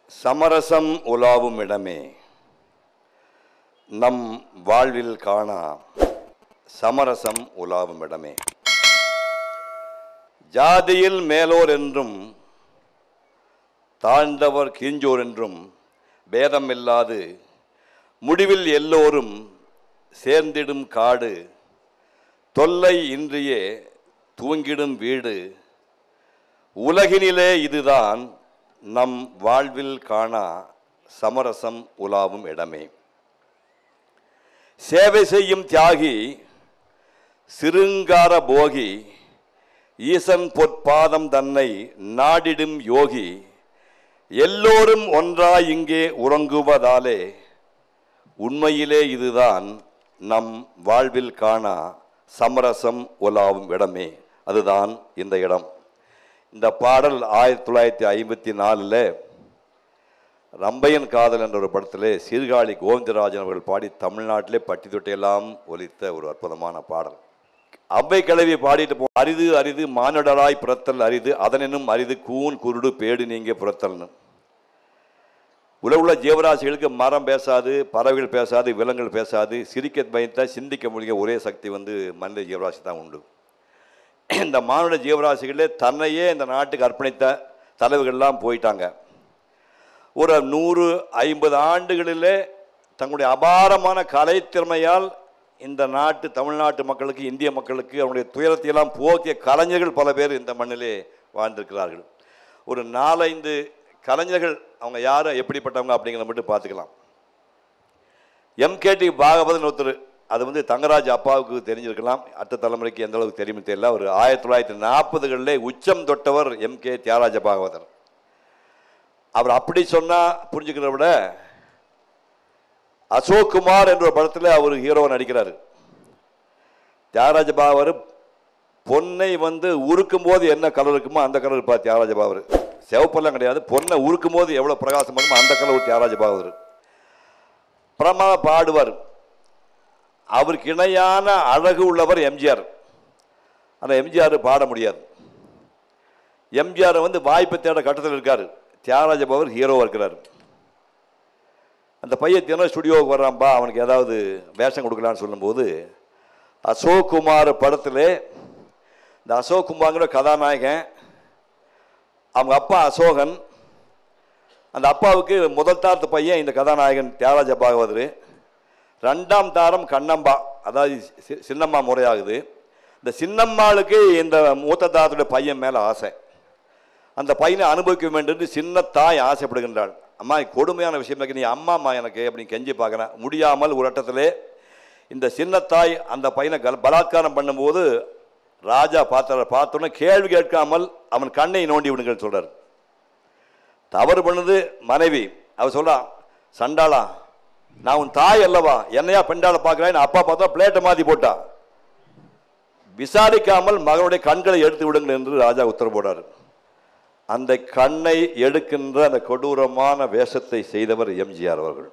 சமரசம் உலாவும் இடமே நம் வாழ்வில் காணா சமரசம் உலாவும் இடமே ஜாதியில் மேலோர் என்றும் தாழ்ந்தவர் கீஞ்சோர் என்றும் பேதமில்லாது முடிவில் எல்லோரும் சேர்ந்திடும் காடு தொல்லை இன்றியே தூங்கிடும் வீடு உலகினிலே இதுதான் நம் வாழ்வில் காணா சமரசம் உலாவும் இடமே சேவை செய்யும் தியாகி சிருங்கார போகி ஈசன் பொற்பாதம் தன்னை நாடிடும் யோகி எல்லோரும் ஒன்றாய் இங்கே உறங்குவதாலே உண்மையிலே இதுதான் நம் வாழ்வில் காணா சமரசம் உலாவும் இடமே அதுதான் இந்த இடம் இந்த பாடல் ஆயிரத்தி தொள்ளாயிரத்தி ஐம்பத்தி நாலில் ரம்பையன் காதல் என்ற ஒரு படத்திலே சீர்காழி கோவிந்தராஜன் அவர்கள் பாடி தமிழ்நாட்டிலே பட்டி தொட்டையெல்லாம் ஒலித்த ஒரு அற்புதமான பாடல் அவ்வை கிழவி பாடிட்டு போ அரிது அரிது மானுடராய் புறத்தல் அரிது அதனினும் அரிது கூன் குருடு பேடு நீங்க புறத்தல்னு உலகுள்ள ஜீவராசிகளுக்கு மரம் பேசாது பறவைகள் பேசாது விலங்குகள் பேசாது சிரிக்க பயத்த சிந்திக்க முடிய ஒரே சக்தி வந்து மனித ஜீவராசி தான் உண்டு இந்த மானுட ஜீவராசிகளே தன்னையே இந்த நாட்டுக்கு அர்ப்பணித்த தலைவர்கள்லாம் போயிட்டாங்க ஒரு நூறு ஐம்பது ஆண்டுகளிலே தங்களுடைய அபாரமான கலைத்திறமையால் இந்த நாட்டு தமிழ்நாட்டு மக்களுக்கு இந்திய மக்களுக்கு அவருடைய துயரத்தையெல்லாம் போக்கிய கலைஞர்கள் பல பேர் இந்த மண்ணிலே வாழ்ந்திருக்கிறார்கள் ஒரு நாலைந்து கலைஞர்கள் அவங்க யார் எப்படிப்பட்டவங்க அப்படிங்கிறத மட்டும் பார்த்துக்கலாம் எம்கேடி பாகவதன் ஒருத்தர் அது வந்து தங்கராஜ் அப்பாவுக்கு தெரிஞ்சிருக்கலாம் அடுத்த தலைமுறைக்கு எந்த அளவுக்கு தெரியும்னு தெரியல ஒரு ஆயிரத்தி தொள்ளாயிரத்தி நாற்பதுகளிலே உச்சம் தொட்டவர் எம் கே தியாகராஜ பாகவதர் அவர் அப்படி சொன்னால் புரிஞ்சுக்கிறத விட அசோக் குமார் என்ற ஒரு படத்தில் அவர் ஹீரோவை நடிக்கிறார் தியாகராஜ பாகவர் பொன்னை வந்து உருக்கும் போது என்ன கலர் இருக்குமோ அந்த கலர் இருப்பார் தியாகராஜ பாகவர் சிவப்பெல்லாம் கிடையாது பொன்னை உருக்கும் போது எவ்வளோ பிரகாசம் இருக்குமோ அந்த கலர் தியாகராஜ பாகவர் பிரமாக பாடுவார் அவருக்கு இணையான அழகு உள்ளவர் எம்ஜிஆர் ஆனால் எம்ஜிஆர் பாட முடியாது எம்ஜிஆர் வந்து வாய்ப்பை தேட கட்டத்தில் இருக்கார் தியாகராஜ பவர் ஹீரோவாக இருக்கிறார் அந்த பையன் தினம் ஸ்டுடியோவுக்கு வர்றான்பா அவனுக்கு ஏதாவது வேஷம் கொடுக்கலான்னு சொல்லும்போது அசோக் குமார் படத்தில் இந்த அசோக் குமார்ங்கிற கதாநாயகன் அவங்க அப்பா அசோகன் அந்த அப்பாவுக்கு முதல் தாரத்து பையன் இந்த கதாநாயகன் தியாகராஜ பாகவதர் ரெண்டாம் தாரம் கண்ணம்பா அதாவது சி- சின்னம்மா முறையாகுது இந்த சின்னம்மாளுக்கு இந்த மூத்த தாரத்துடைய பையன் மேலே ஆசை அந்த பையனை அனுபவிக்க வேண்டும் என்று சின்ன தாய் ஆசைப்படுகின்றாள் அம்மா இது கொடுமையான விஷயம் இருக்கு நீ அம்மா அம்மா எனக்கு அப்படின்னு கெஞ்சி பார்க்குறேன் முடியாமல் ஒரு இடத்திலே இந்த சின்ன தாய் அந்த பையனை கல் பலாத்காரம் பண்ணும்போது ராஜா பார்த்தார பார்த்தோன்னே கேள்வி கேட்காமல் அவன் கண்ணை நோண்டி விடுங்கள் சொல்றார் தவறு பண்ணது மனைவி அவ சொல்றா சண்டாளா நான் உன் தாய் அல்லவா என்னையா பெண்டால பார்க்கிறேன் அப்பா பார்த்தா பிளேட்டை மாத்தி போட்டா விசாரிக்காமல் மகனுடைய கண்களை எடுத்து விடுங்கள் என்று ராஜா உத்தரவு போடாரு அந்த கண்ணை எடுக்கின்ற அந்த கொடூரமான வேஷத்தை செய்தவர் எம்ஜிஆர் அவர்கள்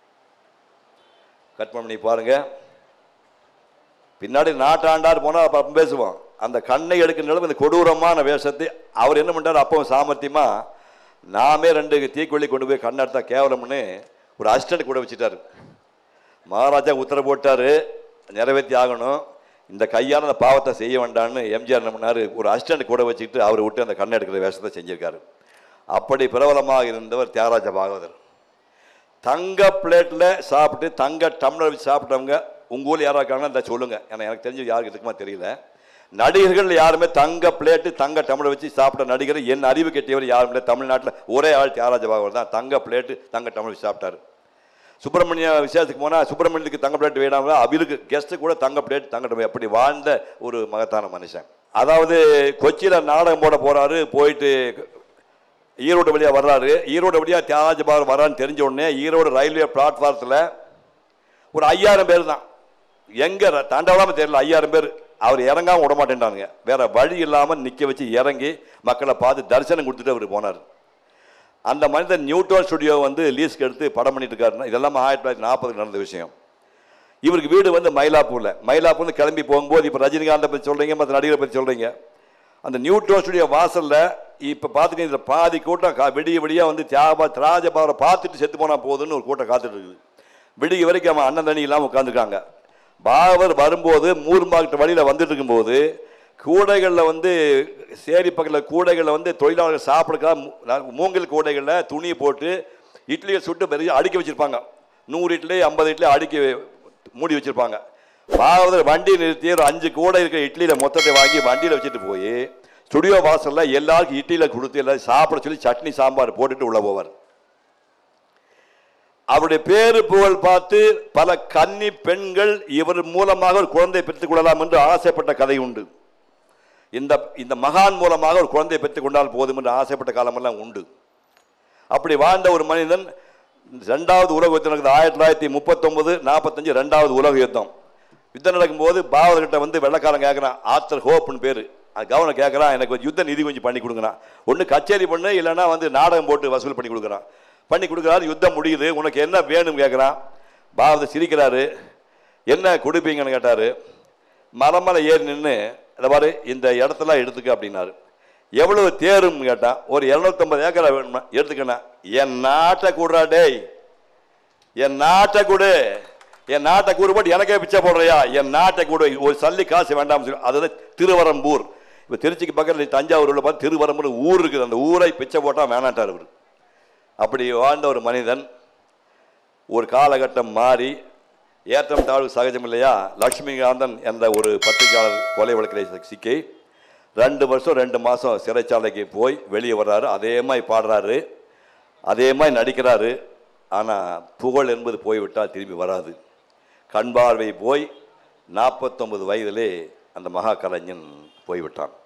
கற்பனை பண்ணி பாருங்க பின்னாடி நாட்டாண்டார் போனால் அப்போ பேசுவான் அந்த கண்ணை எடுக்கின்ற அளவு இந்த கொடூரமான வேஷத்தை அவர் என்ன பண்ணார் அப்போ சாமர்த்தியமா நாமே ரெண்டு தீக்கொள்ளி கொண்டு போய் கண்ணெடுத்தா கேவலம்னு ஒரு அசிஸ்டன்ட் கூட வச்சுட்டாரு மகாராஜா உத்தரவு போட்டாரு நிறைவேற்றி ஆகணும் இந்த கையால் அந்த பாவத்தை செய்ய வேண்டாம்னு எம்ஜிஆர் என்ன பண்ணாரு ஒரு அசிஸ்டன்ட் கூட வச்சுக்கிட்டு அவரை விட்டு அந்த கண்ணை எடுக்கிற வேஷத்தை செஞ்சிருக்காரு அப்படி பிரபலமாக இருந்தவர் தியாகராஜ பாகவதர் தங்க பிளேட்டில் சாப்பிட்டு தங்க டம்ளர் வச்சு சாப்பிட்டவங்க உங்கள் ஊரில் யாராக இருக்காங்கன்னா இந்த சொல்லுங்க ஏன்னா எனக்கு தெரிஞ்சு யாருக்கு இருக்குமா தெரியல நடிகர்கள் யாருமே தங்க பிளேட்டு தங்க டம்ளர் வச்சு சாப்பிட்ட நடிகர் என் அறிவு கெட்டியவர் யாரும் இல்லை தமிழ்நாட்டில் ஒரே ஆள் தியாகராஜ பாகவதர் தான் தங்க பிளேட்டு தங்க டம்ளர் வச்சு சாப்பிட்டாரு சுப்பிரமணிய விசேஷத்துக்கு போனால் சுப்பிரமணியத்துக்கு தங்க பிளேட் வேணாமல் அவருக்கு கெஸ்ட்டு கூட தங்க பிளேட் தங்க டம்ளர் அப்படி வாழ்ந்த ஒரு மகத்தான மனுஷன் அதாவது கொச்சியில் நாடகம் போட போறாரு போயிட்டு ஈரோடு வழியாக வர்றாரு ஈரோடு வழியாக தியாகராஜ பாகர் வர்றான்னு தெரிஞ்ச உடனே ஈரோடு ரயில்வே பிளாட்ஃபாரத்தில் ஒரு ஐயாயிரம் பேர் தான் எங்கே தாண்டவலாமல் தெரியல ஐயாயிரம் பேர் அவர் இறங்காம விட மாட்டேன்டானுங்க வேற வழி இல்லாமல் நிற்க வச்சு இறங்கி மக்களை பார்த்து தரிசனம் கொடுத்துட்டு அவர் போனார் அந்த மனிதன் நியூட்டன் ஸ்டுடியோ வந்து லீஸ்க்கு எடுத்து படம் பண்ணிட்டு இருக்காருன்னா இதெல்லாம் ஆயிரத்தி தொள்ளாயிரத்தி நாற்பதுக்கு நடந்த விஷயம் இவருக்கு வீடு வந்து மயிலாப்பூர்ல மயிலாப்பூர்ல கிளம்பி போகும்போது இப்போ ரஜினிகாந்தை பற்றி சொல்றீங்க மற்ற நடிகரை பற்றி சொல்றீங்க அந்த நியூட்டன் ஸ்டுடியோ வாசல்ல இப்போ பார்த்துக்க இதில் பாதி கூட்டம் கா விடிய விடிய வந்து தியாபா திராஜபாவரை பார்த்துட்டு செத்து போனால் போதுன்னு ஒரு கூட்டம் காத்துட்டு இருக்குது விடிய வரைக்கும் அவன் அண்ணன் தண்ணி இல்லாமல் உட்காந்துருக்காங்க பாகவர் வரும்போது மூர்மாக்கிட்ட வழியில் வந்துட்டு இருக்கும்போது கூடைகளில் வந்து சேரி பக்கத்தில் கூடைகளில் வந்து தொழிலாளர்கள் சாப்பிடுறதுக்காக மூங்கில் கூடைகளில் துணியை போட்டு இட்லியை சுட்டு பெரிய அடுக்கி வச்சுருப்பாங்க நூறு இட்லி ஐம்பது இட்லி அடுக்கி மூடி வச்சுருப்பாங்க பாகவதர் வண்டி நிறுத்தி ஒரு அஞ்சு கூடை இருக்கிற இட்லியில் மொத்தத்தை வாங்கி வண்டியில் வச்சுட்டு போய் ஸ்டுடியோ வாசலில் எல்லாருக்கும் இட்லியில் கொடுத்து எல்லாரும் சாப்பிட சொல்லி சட்னி சாம்பார் போட்டுட்டு உள்ள போவார் அவருடைய பேரு புகழ் பார்த்து பல கன்னி பெண்கள் இவர் மூலமாக ஒரு குழந்தை பெற்றுக் கொள்ளலாம் என்று ஆசைப்பட்ட கதை உண்டு இந்த இந்த மகான் மூலமாக ஒரு குழந்தை பெற்றுக் கொண்டால் போதும் என்று ஆசைப்பட்ட காலமெல்லாம் உண்டு அப்படி வாழ்ந்த ஒரு மனிதன் ரெண்டாவது உலக யுத்தம் நடக்குது ஆயிரத்தி தொள்ளாயிரத்தி முப்பத்தொன்பது நாற்பத்தஞ்சு ரெண்டாவது உலக யுத்தம் யுத்தம் நடக்கும்போது பாவர்கிட்ட வந்து வெள்ளக்காரன் கேட்குறான் ஆத்தர் ஹோப்னு பேர் அது கவனம் கேட்குறான் எனக்கு ஒரு யுத்த நிதி கொஞ்சம் பண்ணி கொடுக்குறான் ஒன்று கச்சேரி பண்ணு இல்லைன்னா வந்து நாடகம் போட்டு வசூல் பண்ணி கொடுக்குறான் பண்ணி கொடுக்குறாரு யுத்தம் முடியுது உனக்கு என்ன வேணும் கேட்குறான் பாவத்தை சிரிக்கிறாரு என்ன கொடுப்பீங்கன்னு கேட்டார் மரம் மேலே ஏறி நின்று இந்த மாதிரி இந்த இடத்தெல்லாம் எடுத்துக்க அப்படின்னாரு எவ்வளவு தேரும்னு கேட்டான் ஒரு இரநூத்தம்பது ஏக்கரா வேணுமா எடுத்துக்கண்ணா என் நாட்டை கூடுறா டேய் என் நாட்டை கொடு என் நாட்டை கூடு போட்டு எனக்கே பிச்சை போடுறியா என் நாட்டை கூடு ஒரு சல்லி காசு வேண்டாம் சொல்லி அதுதான் திருவரம்பூர் இப்போ திருச்சிக்கு பக்கத்தில் தஞ்சாவூர் உள்ள பார்த்து திருவரம்பூர் ஊர் இருக்குது அந்த ஊரை பிச்சை போட்டால் வேணாட்டார் அவர் அப்படி வாழ்ந்த ஒரு மனிதன் ஒரு காலகட்டம் மாறி ஏற்றம் தாழ்வு சகஜம் இல்லையா லட்சுமிகாந்தன் என்ற ஒரு பத்திரிகையாளர் கொலை வழக்கில் சிக்கி ரெண்டு வருஷம் ரெண்டு மாதம் சிறைச்சாலைக்கு போய் வெளியே வர்றாரு அதே மாதிரி பாடுறாரு அதே மாதிரி நடிக்கிறாரு ஆனால் புகழ் என்பது போய்விட்டால் திரும்பி வராது கண் பார்வை போய் நாற்பத்தொன்பது வயதிலே அந்த மகா கலைஞன் போய்விட்டான்